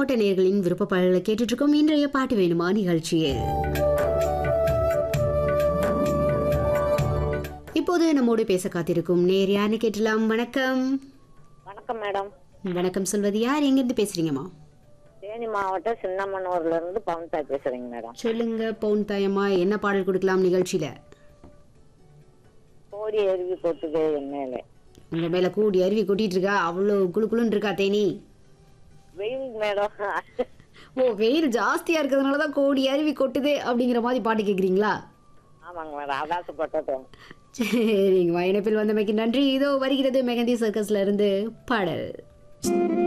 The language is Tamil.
மாவட்ட நேர்களின் விருப்ப பாடல்களை கேட்டுட்டு இருக்கோம் இன்றைய பாட்டு வேணுமா நிகழ்ச்சியில் இப்போது நம்மோடு பேச காத்திருக்கும் நேர் யாருன்னு கேட்டலாம் வணக்கம் வணக்கம் மேடம் வணக்கம் சொல்வது யார் எங்கிருந்து பேசுறீங்கம்மா தேனி மாவட்டம் சின்னமனூர்ல இருந்து பவன்தாய் பேசுறேங்க மேடம் சொல்லுங்க பவுன் தாயம்மா என்ன பாடல் கொடுக்கலாம் நிகழ்ச்சியில கோடி அருவி கொட்டுதே என் மேலே உங்க மேல கூடி அருவி கொட்டிட்டு இருக்கா அவ்வளவு குளு குளுன்னு இருக்கா தேனி வெயில் மேடம் ஓ வெயில் ஜாஸ்தியா இருக்கிறதுனால தான் கோடி அருவி கொட்டுதே அப்படிங்கிற மாதிரி பாட்டு கேக்குறீங்களா ஆமாங்க மேடம் அதாசப்பட்டதும் சரிங்கம்மா இணைப்பில் வந்தமைக்கு நன்றி இதோ வருகிறது மெகந்தி சர்க்கஸ்ல இருந்து பாடல்